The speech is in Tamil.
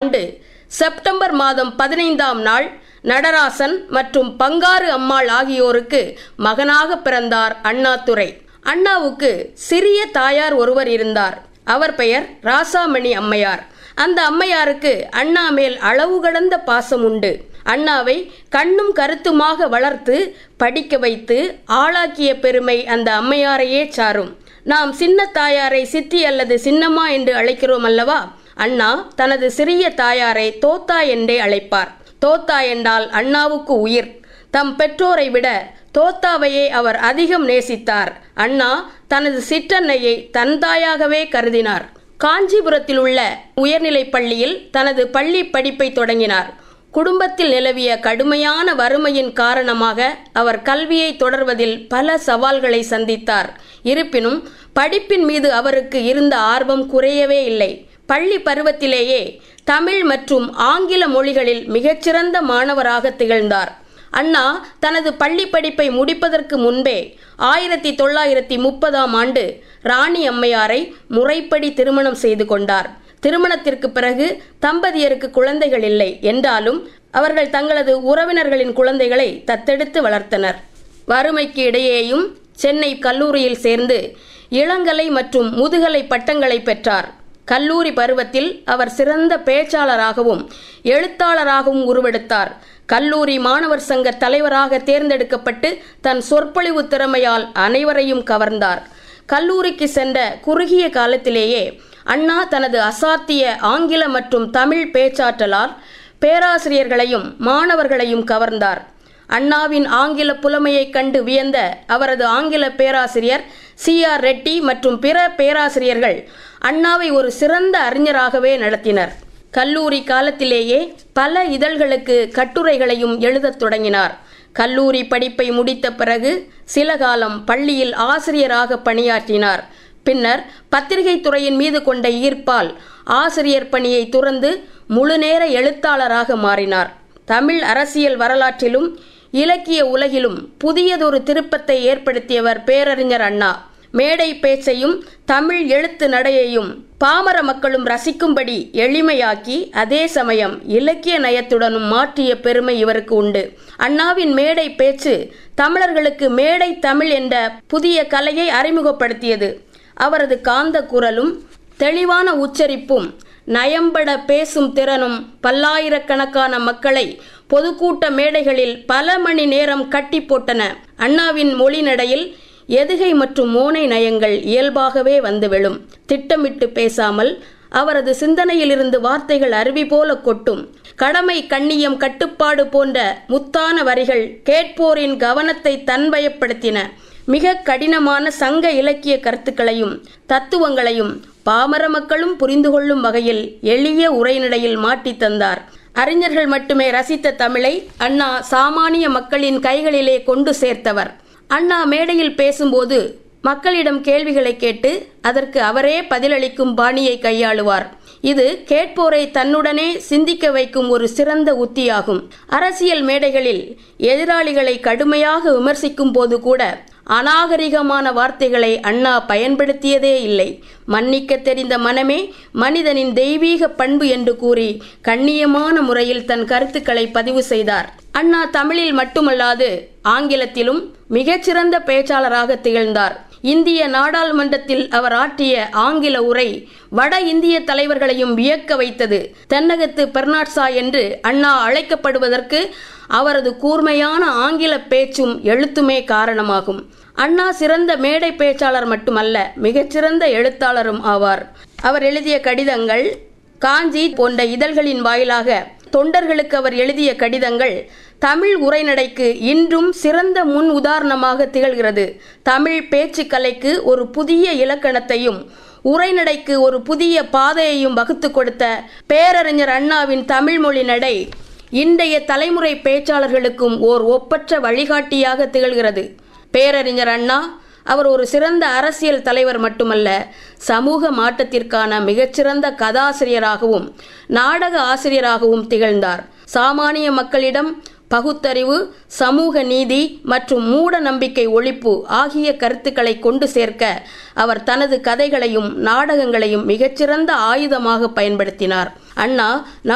ஆண்டு செப்டம்பர் மாதம் பதினைந்தாம் நாள் நடராசன் மற்றும் பங்காரு அம்மாள் ஆகியோருக்கு மகனாக பிறந்தார் அண்ணாதுரை அண்ணாவுக்கு சிறிய தாயார் ஒருவர் இருந்தார் அவர் பெயர் ராசாமணி அம்மையார் அந்த அம்மையாருக்கு அண்ணா மேல் அளவு கடந்த பாசம் உண்டு அண்ணாவை கண்ணும் கருத்துமாக வளர்த்து படிக்க வைத்து ஆளாக்கிய பெருமை அந்த அம்மையாரையே சாரும் நாம் சின்ன தாயாரை சித்தி அல்லது சின்னம்மா என்று அழைக்கிறோம் அல்லவா அண்ணா தனது சிறிய தாயாரை தோத்தா என்றே அழைப்பார் தோத்தா என்றால் அண்ணாவுக்கு உயிர் தம் பெற்றோரை விட தோத்தாவையே அவர் அதிகம் நேசித்தார் அண்ணா தனது சிற்றன்னையை தன் தாயாகவே கருதினார் காஞ்சிபுரத்தில் உள்ள உயர்நிலைப் பள்ளியில் தனது பள்ளி படிப்பை தொடங்கினார் குடும்பத்தில் நிலவிய கடுமையான வறுமையின் காரணமாக அவர் கல்வியை தொடர்வதில் பல சவால்களை சந்தித்தார் இருப்பினும் படிப்பின் மீது அவருக்கு இருந்த ஆர்வம் குறையவே இல்லை பள்ளி பருவத்திலேயே தமிழ் மற்றும் ஆங்கில மொழிகளில் மிகச்சிறந்த மாணவராக திகழ்ந்தார் அண்ணா தனது பள்ளி படிப்பை முடிப்பதற்கு முன்பே ஆயிரத்தி தொள்ளாயிரத்தி முப்பதாம் ஆண்டு ராணி அம்மையாரை முறைப்படி திருமணம் செய்து கொண்டார் திருமணத்திற்கு பிறகு தம்பதியருக்கு குழந்தைகள் இல்லை என்றாலும் அவர்கள் தங்களது உறவினர்களின் குழந்தைகளை தத்தெடுத்து வளர்த்தனர் வறுமைக்கு இடையேயும் சென்னை கல்லூரியில் சேர்ந்து இளங்கலை மற்றும் முதுகலை பட்டங்களை பெற்றார் கல்லூரி பருவத்தில் அவர் சிறந்த பேச்சாளராகவும் எழுத்தாளராகவும் உருவெடுத்தார் கல்லூரி மாணவர் சங்க தலைவராக தேர்ந்தெடுக்கப்பட்டு தன் சொற்பொழிவு திறமையால் அனைவரையும் கவர்ந்தார் கல்லூரிக்கு சென்ற குறுகிய காலத்திலேயே அண்ணா தனது அசாத்திய ஆங்கில மற்றும் தமிழ் பேச்சாற்றலால் பேராசிரியர்களையும் மாணவர்களையும் கவர்ந்தார் அண்ணாவின் ஆங்கில புலமையைக் கண்டு வியந்த அவரது ஆங்கில பேராசிரியர் சி ஆர் ரெட்டி மற்றும் பிற பேராசிரியர்கள் அண்ணாவை ஒரு சிறந்த அறிஞராகவே நடத்தினர் கல்லூரி காலத்திலேயே பல இதழ்களுக்கு கட்டுரைகளையும் எழுதத் தொடங்கினார் கல்லூரி படிப்பை முடித்த பிறகு சில காலம் பள்ளியில் ஆசிரியராக பணியாற்றினார் பின்னர் பத்திரிகை துறையின் மீது கொண்ட ஈர்ப்பால் ஆசிரியர் பணியை துறந்து முழுநேர எழுத்தாளராக மாறினார் தமிழ் அரசியல் வரலாற்றிலும் இலக்கிய உலகிலும் புதியதொரு திருப்பத்தை ஏற்படுத்தியவர் பேரறிஞர் அண்ணா மேடை பேச்சையும் தமிழ் எழுத்து நடையையும் பாமர மக்களும் ரசிக்கும்படி எளிமையாக்கி அதே சமயம் இலக்கிய நயத்துடனும் மாற்றிய பெருமை இவருக்கு உண்டு அண்ணாவின் மேடை பேச்சு தமிழர்களுக்கு மேடை தமிழ் என்ற புதிய கலையை அறிமுகப்படுத்தியது அவரது காந்த குரலும் தெளிவான உச்சரிப்பும் நயம்பட பேசும் திறனும் பல்லாயிரக்கணக்கான மக்களை பொதுக்கூட்ட மேடைகளில் பல மணி நேரம் கட்டி போட்டன அண்ணாவின் மொழி நடையில் எதுகை மற்றும் மோனை நயங்கள் இயல்பாகவே வந்து விழும் திட்டமிட்டு பேசாமல் அவரது சிந்தனையிலிருந்து வார்த்தைகள் அருவி போல கொட்டும் கடமை கண்ணியம் கட்டுப்பாடு போன்ற முத்தான வரிகள் கேட்போரின் கவனத்தை தன்வயப்படுத்தின மிக கடினமான சங்க இலக்கிய கருத்துக்களையும் தத்துவங்களையும் பாமர மக்களும் புரிந்து கொள்ளும் வகையில் எளிய உரைநடையில் மாட்டி தந்தார் அறிஞர்கள் மட்டுமே ரசித்த தமிழை அண்ணா சாமானிய மக்களின் கைகளிலே கொண்டு சேர்த்தவர் அண்ணா மேடையில் பேசும்போது மக்களிடம் கேள்விகளை கேட்டு அதற்கு அவரே பதிலளிக்கும் பாணியை கையாளுவார் இது கேட்போரை தன்னுடனே சிந்திக்க வைக்கும் ஒரு சிறந்த உத்தியாகும் அரசியல் மேடைகளில் எதிராளிகளை கடுமையாக விமர்சிக்கும் போது கூட அநாகரிகமான வார்த்தைகளை அண்ணா பயன்படுத்தியதே இல்லை மன்னிக்க தெரிந்த மனமே மனிதனின் தெய்வீக பண்பு என்று கூறி கண்ணியமான முறையில் தன் கருத்துக்களை பதிவு செய்தார் அண்ணா தமிழில் மட்டுமல்லாது ஆங்கிலத்திலும் மிகச்சிறந்த பேச்சாளராக திகழ்ந்தார் இந்திய நாடாளுமன்றத்தில் அவர் ஆற்றிய ஆங்கில உரை வட இந்திய தலைவர்களையும் வியக்க வைத்தது தென்னகத்து பெர்னாட்சா என்று அண்ணா அழைக்கப்படுவதற்கு அவரது கூர்மையான ஆங்கில பேச்சும் எழுத்துமே காரணமாகும் அண்ணா சிறந்த மேடை பேச்சாளர் மட்டுமல்ல மிகச்சிறந்த எழுத்தாளரும் ஆவார் அவர் எழுதிய கடிதங்கள் காஞ்சி போன்ற இதழ்களின் வாயிலாக தொண்டர்களுக்கு அவர் எழுதிய கடிதங்கள் தமிழ் உரைநடைக்கு இன்றும் சிறந்த முன் உதாரணமாக திகழ்கிறது தமிழ் பேச்சுக்கலைக்கு ஒரு புதிய இலக்கணத்தையும் உரைநடைக்கு ஒரு புதிய பாதையையும் வகுத்து கொடுத்த பேரறிஞர் அண்ணாவின் தமிழ் மொழி நடை இன்றைய தலைமுறை பேச்சாளர்களுக்கும் ஓர் ஒப்பற்ற வழிகாட்டியாக திகழ்கிறது பேரறிஞர் அண்ணா அவர் ஒரு சிறந்த அரசியல் தலைவர் மட்டுமல்ல சமூக மாற்றத்திற்கான மிகச்சிறந்த கதாசிரியராகவும் நாடக ஆசிரியராகவும் திகழ்ந்தார் சாமானிய மக்களிடம் பகுத்தறிவு சமூக நீதி மற்றும் மூட நம்பிக்கை ஒழிப்பு ஆகிய கருத்துக்களை கொண்டு சேர்க்க அவர் தனது கதைகளையும் நாடகங்களையும் மிகச்சிறந்த ஆயுதமாக பயன்படுத்தினார் அண்ணா